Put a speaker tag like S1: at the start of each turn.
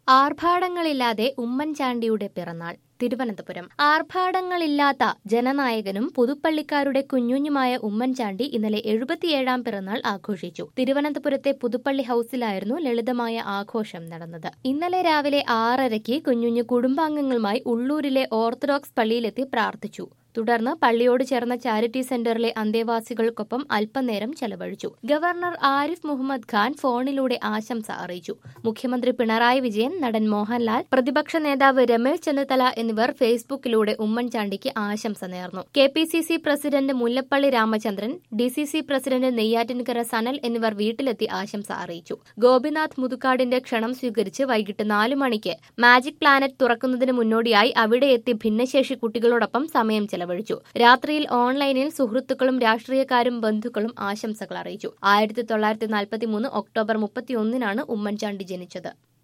S1: ആർഭാടങ്ങളില്ലാതെ ഉമ്മൻചാണ്ടിയുടെ പിറന്നാൾ തിരുവനന്തപുരം ആർഭാടങ്ങളില്ലാത്ത ജനനായകനും പുതുപ്പള്ളിക്കാരുടെ കുഞ്ഞുഞ്ഞുമായ ഉമ്മൻചാണ്ടി ഇന്നലെ എഴുപത്തിയേഴാം പിറന്നാൾ ആഘോഷിച്ചു തിരുവനന്തപുരത്തെ പുതുപ്പള്ളി ഹൌസിലായിരുന്നു ലളിതമായ ആഘോഷം നടന്നത് ഇന്നലെ രാവിലെ ആറരയ്ക്ക് കുഞ്ഞുഞ്ഞു കുടുംബാംഗങ്ങളുമായി ഉള്ളൂരിലെ ഓർത്തഡോക്സ് പള്ളിയിലെത്തി പ്രാർത്ഥിച്ചു തുടർന്ന് പള്ളിയോട് ചേർന്ന ചാരിറ്റി സെന്ററിലെ അന്തേവാസികൾക്കൊപ്പം അല്പനേരം ചെലവഴിച്ചു ഗവർണർ ആരിഫ് മുഹമ്മദ് ഖാൻ ഫോണിലൂടെ ആശംസ അറിയിച്ചു മുഖ്യമന്ത്രി പിണറായി വിജയൻ നടൻ മോഹൻലാൽ പ്രതിപക്ഷ നേതാവ് രമേശ് ചെന്നിത്തല എന്നിവർ ഫേസ്ബുക്കിലൂടെ ഉമ്മൻചാണ്ടിക്ക് ആശംസ നേർന്നു K P C C president Mullappally Ramachandran D C C president Neyyattinkara Sanal എന്നിവർ വീട്ടിലെത്തി ആശംസ അറിയിച്ചു ഗോപിനാഥ് മുതുക്കാടിന്റെ ക്ഷണം സ്വീകരിച്ച് വൈകിട്ട് നാലു മണിക്ക് മാജിക് പ്ലാനറ്റ് തുറക്കുന്നതിന് മുന്നോടിയായി അവിടെ എത്തി ഭിന്നശേഷി കുട്ടികളോടൊപ്പം സമയം ചെലവഴിച്ചു രാത്രിയിൽ ഓൺലൈനിൽ സുഹൃത്തുക്കളും രാഷ്ട്രീയക്കാരും ബന്ധുക്കളും ആശംസകൾ അറിയിച്ചു ആയിരത്തി തൊള്ളായിരത്തി നാൽപ്പത്തി മൂന്ന് ഒക്ടോബർ മുപ്പത്തിയൊന്നിനാണ് ഉമ്മൻചാണ്ടി ജനിച്ചത്